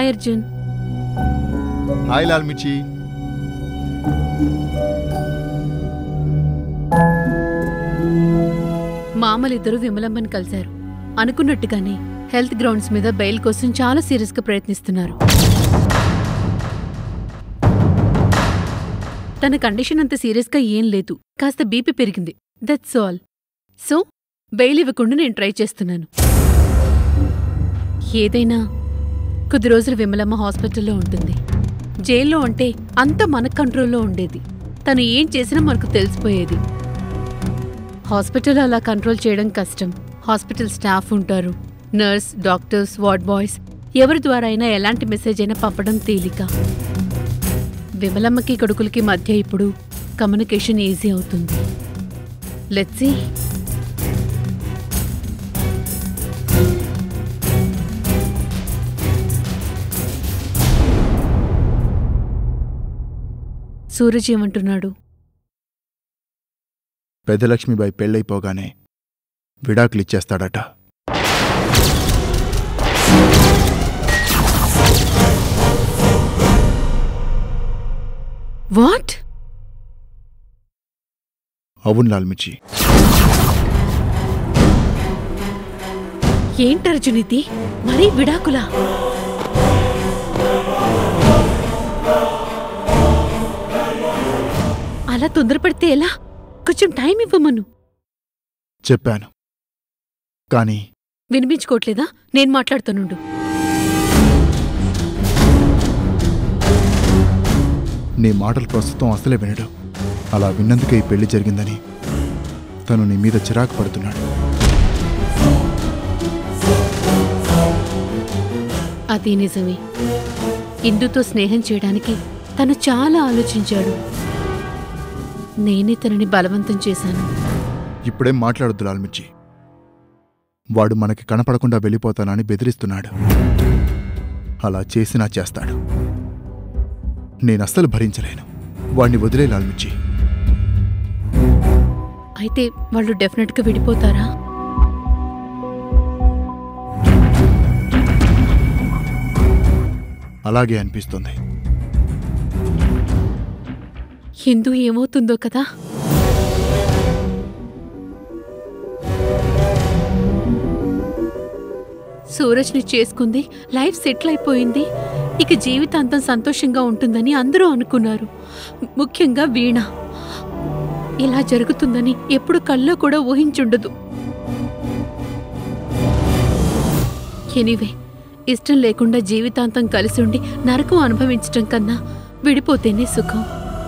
Hi Arjun hi Lal మిర్చి మామలిద్దరూ విమలమ్మని కలిశారు అనుకున్నట్టుగానే హెల్త్ గ్రౌండ్స్ మీద బెయిల్ కోసం చాలా సీరియస్గా ప్రయత్నిస్తున్నారు తన కండిషన్ అంత సీరియస్గా ఏం లేదు కాస్త బీపీ పెరిగింది దట్స్ ఆల్ సో బెయిల్ ఇవ్వకుండా నేను ట్రై చేస్తున్నాను ఏదైనా కొద్ది రోజులు విమలమ్మ హాస్పిటల్లో ఉంటుంది జైల్లో ఉంటే అంతా మన కంట్రోల్లో ఉండేది తను ఏం చేసినా మనకు తెలిసిపోయేది హాస్పిటల్ అలా కంట్రోల్ చేయడం కష్టం హాస్పిటల్ స్టాఫ్ ఉంటారు నర్స్ డాక్టర్స్ వార్డ్ బాయ్స్ ఎవరి ద్వారా అయినా ఎలాంటి మెసేజ్ అయినా పంపడం తేలిక విమలమ్మకి కొడుకులకి మధ్య ఇప్పుడు కమ్యూనికేషన్ ఈజీ అవుతుంది లెట్సీ సూరజ్ ఏమంటున్నాడు పెద్దలక్ష్మిబాయి పెళ్ళైపోగానే విడాకులిచ్చేస్తాడట వాట్ అవును లాల్ మిర్చి ఏంటర్జున్ ఇది మరీ విడాకులా అలా తొందరపడితే ఎలా కొంచెం టైం ఇవ్వమను చెప్పాను కానీ వినిపించుకోవట్లేదా నేను మాట్లాడుతానుండు నీ మాటలు ప్రస్తుతం అసలే వినడు అలా విన్నందుకే ఈ పెళ్లి జరిగిందని తను నీ మీద చిరాకు పడుతున్నాడు అది నిజమే ఇందుతో స్నేహం చేయడానికి తను చాలా ఆలోచించాడు నేనే తనని బలవంతం చేశాను ఇప్పుడేం మాట్లాడొద్దు లాల్ మిర్చి వాడు మనకి కనపడకుండా వెళ్ళిపోతానని బెదిరిస్తున్నాడు అలా చేసినా చేస్తాడు నేనస్సలు భరించలేను వాణ్ణి వదిలే లాల్ మిర్చి అయితే వాళ్ళు డెఫినెట్గా విడిపోతారా అలాగే అనిపిస్తుంది హిందూ ఏమవుతుందో కదా సూరజ్ని చేసుకుంది లైఫ్ సెటిల్ అయిపోయింది ఇక జీవితాంతం సంతోషంగా ఉంటుందని అందరూ అనుకున్నారు ముఖ్యంగా వీణ ఇలా జరుగుతుందని ఎప్పుడు కల్లో కూడా ఊహించుండదు ఎనీవే ఇష్టం లేకుండా జీవితాంతం కలిసి ఉండి నరకం అనుభవించటం కన్నా విడిపోతేనే సుఖం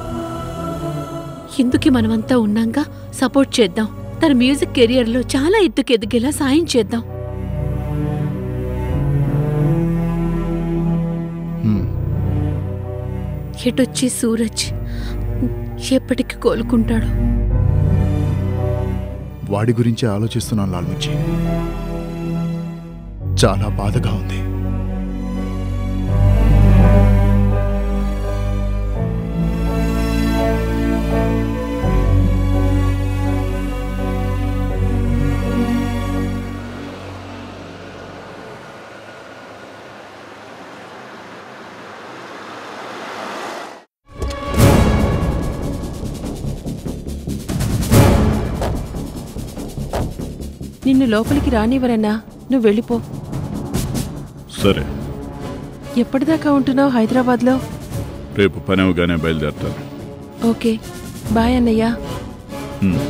ఇందుకి మనమంతా ఉన్నాంగా సపోర్ట్ చేద్దాం తన మ్యూజిక్ కెరియర్లో చాలా ఎత్తుకు ఎదిగేలా సాయం చేద్దాం హ్మ్, ఎటొచ్చి సూరజ్ ఎప్పటికి కోలుకుంటాడు వాడి గురించే ఆలోచిస్తున్నాను లాల్ మిర్చి చాలా బాధగా ఉంది నిన్ను లోపలికి రానివ్వరన్నా నువ్వు వెళ్ళిపో సరే ఎప్పటిదాకా ఉంటున్నావు హైదరాబాద్లో రేపు పని అవగానే బయలుదేరతాను ఓకే బాయ్ అన్నయ్య హ్మ్.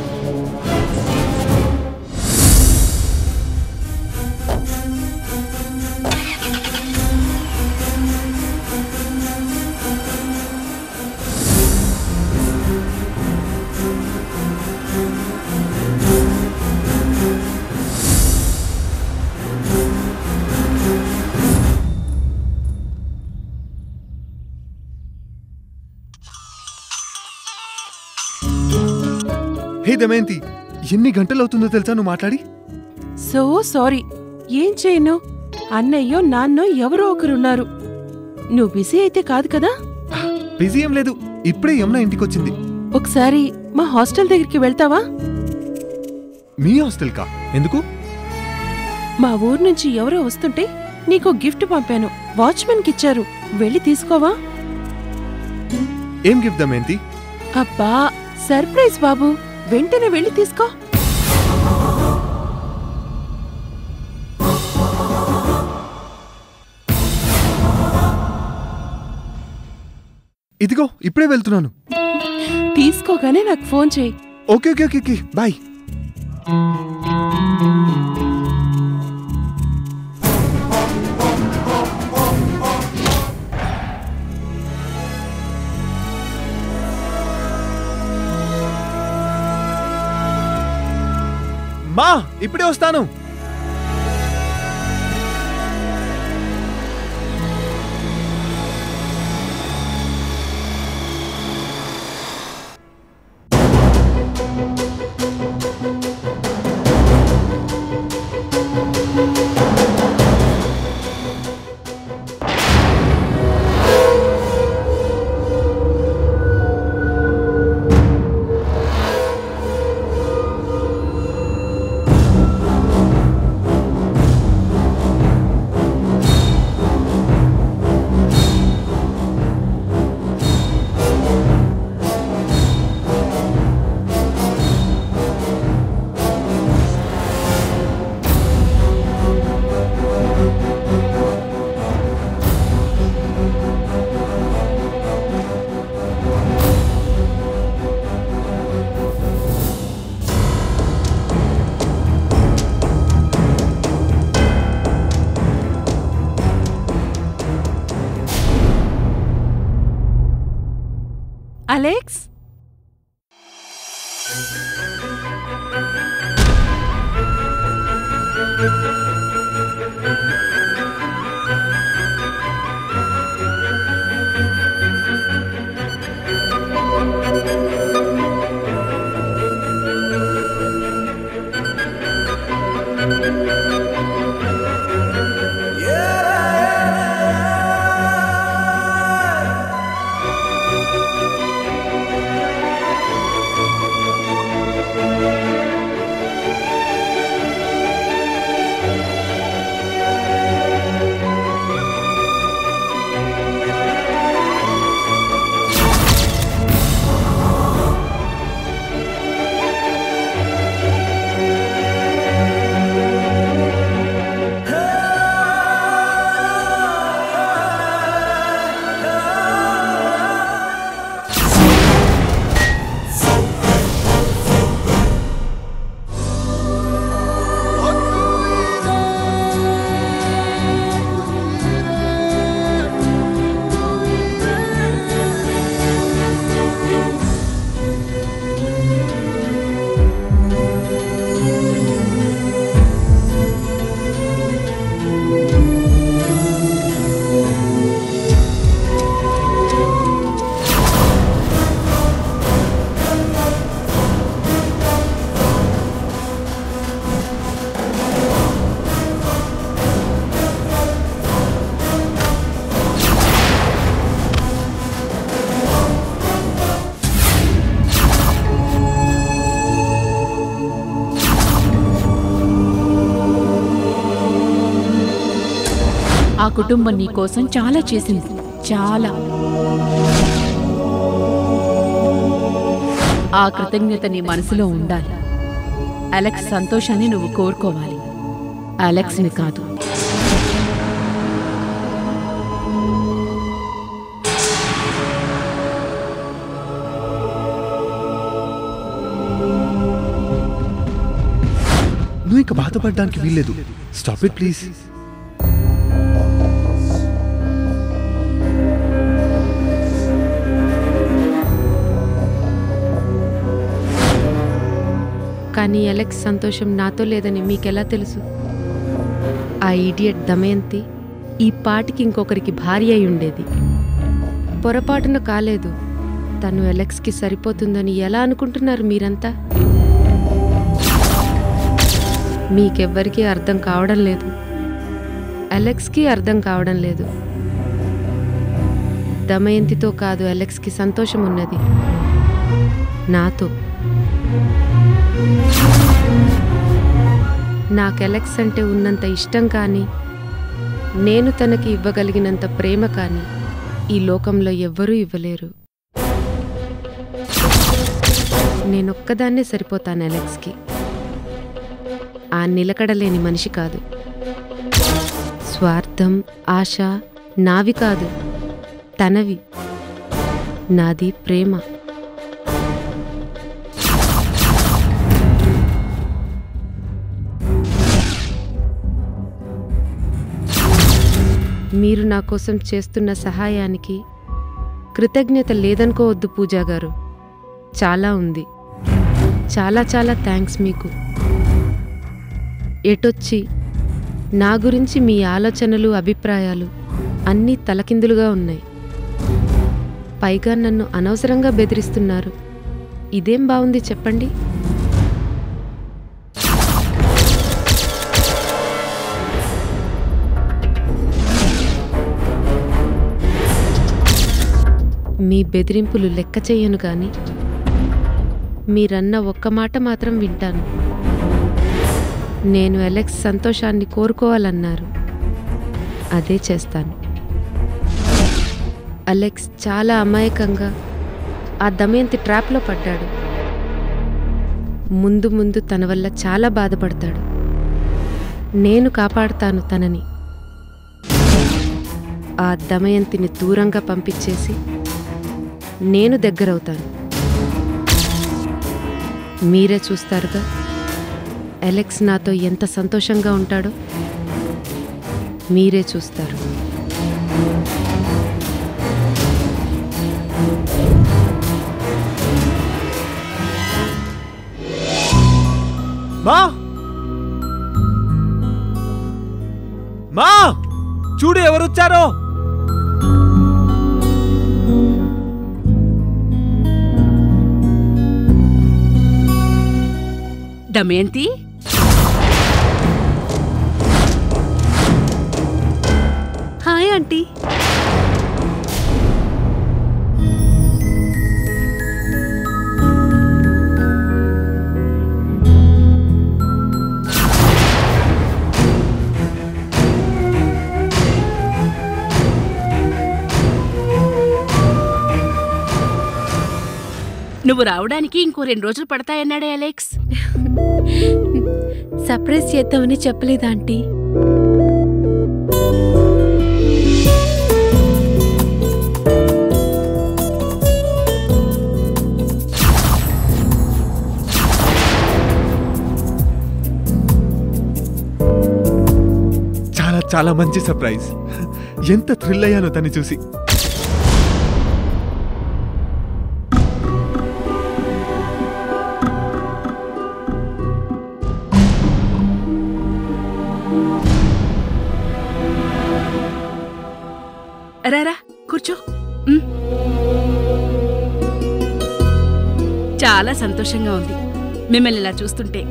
హే దమయంతి ఎన్ని గంటలు అవుతుందో తెలుసా నువ్వు మాట్లాడి సో సారీ ఏం చేయను అన్నయ్యో నాన్నో ఎవరో ఒకరున్నారు నువ్వు బిజీ అయితే కాదు కదా బిజీ ఏం లేదు ఇప్పుడే యమున ఇంటికి వచ్చింది ఒకసారి మా హాస్టల్ దగ్గరికి వెళ్తావా మీ హాస్టల్ కా ఎందుకు మా ఊరు నుంచి ఎవరో వస్తుంటే నీకో గిఫ్ట్ పంపాను వాచ్మెన్కి ఇచ్చారు వెళ్ళి తీసుకోవా ఏం గిఫ్ట్ దమయంతి అబ్బా సర్ప్రైజ్ బాబు వెంటనే వెళ్ళి తీసుకో ఇదిగో ఇప్పుడే వెళ్తున్నాను తీసుకోగానే నాకు ఫోన్ చేయి okay okay okay okay bye మా ఇప్పుడే వస్తాను అలెక్స్ ఆ కుటుంబం నీ కోసం చాలా చేసింది చాలా ఆ కృతజ్ఞత నీ మనసులో ఉండాలి అలెక్స్ సంతోషాన్ని నువ్వు కోరుకోవాలి అలెక్స్ని కాదు నువ్వు ఇంకా బాధపడడానికి వీల్లేదు స్టాప్ ఇట్ ప్లీజ్ కానీ అలెక్స్ సంతోషం నాతో లేదని మీకెలా తెలుసు ఆ ఈడియట్ దమయంతి ఈ పాటికి ఇంకొకరికి భార్య అయి ఉండేది పొరపాటున కాలేదు తను అలెక్స్కి సరిపోతుందని ఎలా అనుకుంటున్నారు మీరంతా మీకెవ్వరికీ అర్థం కావడం లేదు అలెక్స్కి అర్థం కావడం లేదు దమయంతితో కాదు అలెక్స్కి సంతోషం ఉన్నది నాతో నాకు ఎలెక్స్ అంటే ఉన్నంత ఇష్టం కానీ నేను తనకి ఇవ్వగలిగినంత ప్రేమ కానీ ఈ లోకంలో ఎవ్వరూ ఇవ్వలేరు నేనొక్కదాన్నే సరిపోతాను అలెక్స్కి ఆ నిలకడలేని మనిషి కాదు స్వార్థం ఆశ నావి కాదు తనవి నాది ప్రేమ మీరు నా కోసం చేస్తున్న సహాయానికి కృతజ్ఞత లేదనుకోవద్దు పూజా గారు చాలా ఉంది చాలా చాలా థ్యాంక్స్ మీకు ఎటొచ్చి నా గురించి మీ ఆలోచనలు అభిప్రాయాలు అన్నీ తలకిందులుగా ఉన్నాయి పైగా నన్ను అనవసరంగా బెదిరిస్తున్నారు ఇదేం బాగుంది చెప్పండి మీ బెదిరింపులు లెక్క చెయ్యను గాని మీరన్న ఒక్క మాట మాత్రం వింటాను నేను అలెక్స్ సంతోషాన్ని కోరుకోవాలన్నారు అదే చేస్తాను అలెక్స్ చాలా అమాయకంగా ఆ దమయంతి ట్రాప్లో పడ్డాడు ముందు ముందు తన వల్ల చాలా బాధపడతాడు నేను కాపాడుతాను తనని ఆ దమయంతిని దూరంగా పంపించేసి నేను దగ్గరవుతాను మీరే చూస్తారుగా అలెక్స్ నాతో ఎంత సంతోషంగా ఉంటాడో మీరే చూస్తారు మా మా చూడు ఎవరొచ్చారో దమయంతి హాయ్ ఆంటీ నువ్వు రావడానికి ఇంకో రెండు రోజులు పడతాయన్నాడే అలెక్స్ సర్ప్రైజ్ చేద్దామని చెప్పలేదా ఆంటీ చాలా చాలా మంచి సర్ప్రైజ్ ఎంత థ్రిల్ అయ్యానో తన్ని చూసి రారా కూర్చో ఉమ్. చాలా సంతోషంగా ఉంది మిమ్మల్ని ఇలా చూస్తుంటే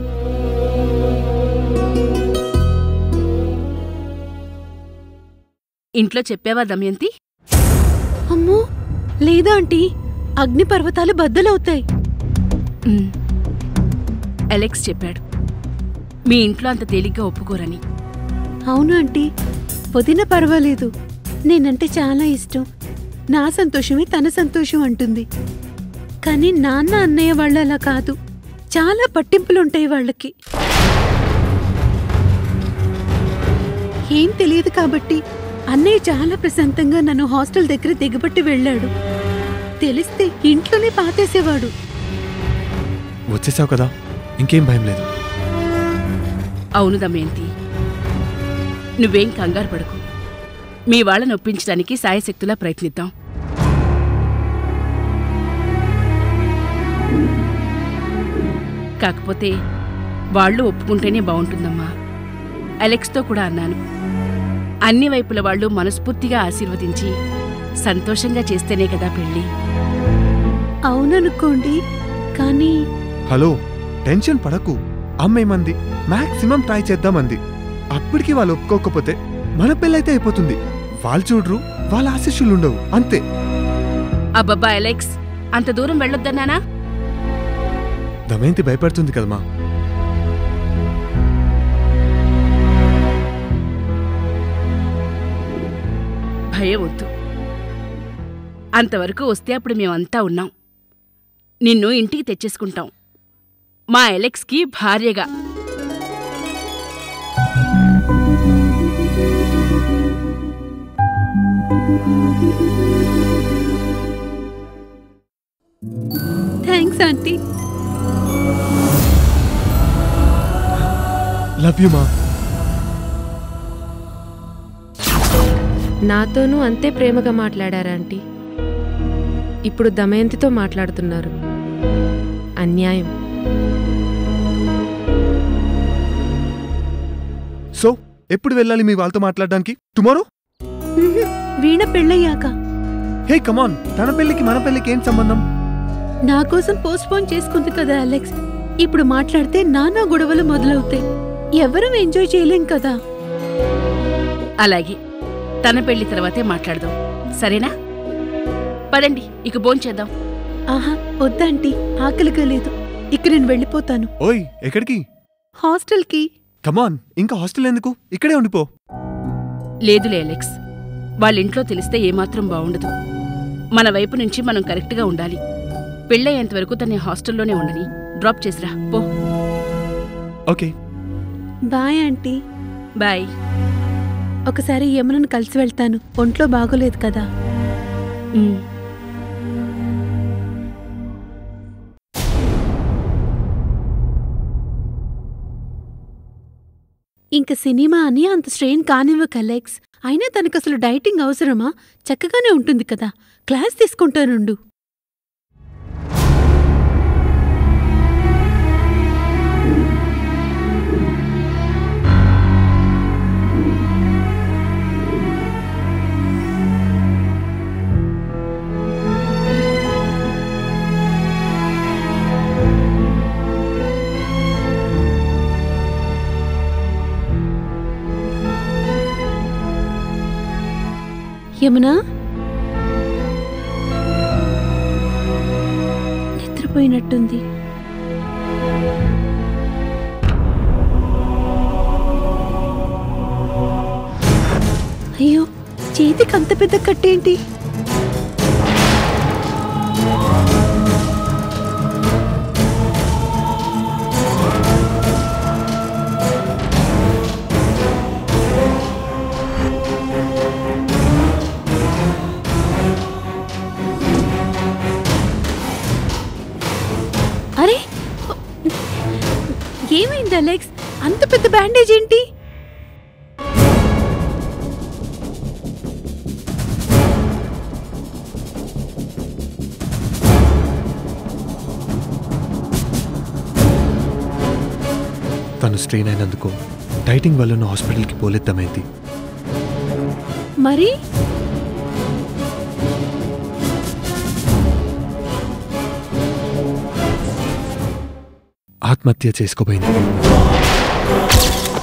ఇంట్లో చెప్పావా దమయంతి అమ్మో లేదా ఆంటీ అగ్ని పర్వతాలు బద్దలవుతాయి ఉమ్. అలెక్స్ చెప్పాడు మీ ఇంట్లో అంత తేలిగ్గా ఒప్పుకోరని అవును ఆంటీ వదిన పర్వాలేదు నేనంటే చాలా ఇష్టం నా సంతోషమే తన సంతోషం అంటుంది కానీ నాన్న అన్నయ్య వాళ్ళు అలా కాదు చాలా పట్టింపులుంటాయి వాళ్ళకి ఏం తెలియదు కాబట్టి అన్నయ్య చాలా ప్రశాంతంగా నన్ను హాస్టల్ దగ్గర దిగబట్టి వెళ్ళాడు తెలిస్తే ఇంట్లోనే పాతేసేవాడు వచ్చేసావు కదా ఇంకేం భయం లేదు అవును దమయంతి నువ్వేం కంగారు పడకు మీ వాళ్ళని ఒప్పించడానికి సాయశక్తులా ప్రయత్నిద్దాం కాకపోతే వాళ్ళు ఒప్పుకుంటేనే బాగుంటుందమ్మా అలెక్స్తో కూడా అన్నాను అన్ని వైపుల వాళ్ళు మనస్ఫూర్తిగా ఆశీర్వదించి సంతోషంగా చేస్తేనే కదా పెళ్ళి అవుననుకోండి కానీ హలో టెన్షన్ పడకు అమ్మేమంది మాక్సిమం ట్రై చేద్దామంది అప్పటికి వాళ్ళు ఒప్పుకోకపోతే మన పెళ్ళైతే అయిపోతుంది వాళ్ళు చూడరు వాళ్ళ ఆశీస్సులు ఉండవు అంతే అబ్బబ్బా అలెక్స్ అంత దూరం వెళ్ళొద్దన్నానా దమయంతి భయపడుతుంది కదమ్మా భయం వద్దు అంతవరకు వస్తే అప్పుడు మేమంతా ఉన్నాం నిన్ను ఇంటికి తెచ్చేసుకుంటాం మా ఎలెక్స్కి భార్యగా థ్యాంక్స్ ఆంటీ లవ్ యూ మా నాతోనూ అంతే ప్రేమగా మాట్లాడారా ఆంటీ ఇప్పుడు దమయంతితో మాట్లాడుతున్నారు అన్యాయం సో ఎప్పుడు వెళ్ళాలి మీ వాళ్ళతో మాట్లాడడానికి టుమారో వీణ పెళ్ళయ్యాక హే కమాన్ తన పెళ్ళికి మన పెళ్ళికి ఏం సంబంధం నా కోసం పోస్ట్పోన్ చేసుకుంది కదా అలెక్స్ ఇప్పుడు మాట్లాడితే నానా గొడవలు మొదలవుతాయి ఎవరం ఎంజాయ్ చేయలేం కదా అలాగే తన పెళ్లి తర్వాతే మాట్లాడదాం సరేనా పదండి ఇక భోంచేద్దాం ఆహా వద్దాంటీ ఆకలిగా లేదు ఇక నేను వెళ్ళిపోతాను ఓయ్ ఎక్కడికి హాస్టల్కి కమాన్ ఇంకా హాస్టల్ ఎందుకు ఇక్కడే ఉండిపో లేదులే అలెక్స్ వాళ్ళ ఇంట్లో తెలిస్తే ఏమాత్రం బావుండదు మన వైపు నుంచి మనం కరెక్ట్గా ఉండాలి పెళ్ళయ్యేంత వరకు తన హాస్టల్లోనే ఉండని డ్రాప్ చేసిరా పో ఓకే బాయ్ ఆంటీ బాయ్ ఒకసారి యమునను కలిసి వెళ్తాను ఒంట్లో బాగోలేదు కదా ఉమ్. ఇంక సినిమా అని అంత స్ట్రెయిన్ కానివ్వక అలెక్స్ అయినా తనకు అసలు డైటింగ్ అవసరమా చక్కగానే ఉంటుంది కదా క్లాస్ తీసుకుంటానుండు యమునా నిద్రపోయినట్టుంది అయ్యో చేతికి అంత పెద్ద కట్టేంటి అరే ఏమైంది అలెక్స్ అంత పెద్ద బ్యాండేజ్ ఏంటి తను స్ట్రెయిన్ అయినందుకు డైటింగ్ వల్ల నువ్వు హాస్పిటల్కి పోలేద్దామైంది మరి ఆత్మహత్య చేసుకోబోయింది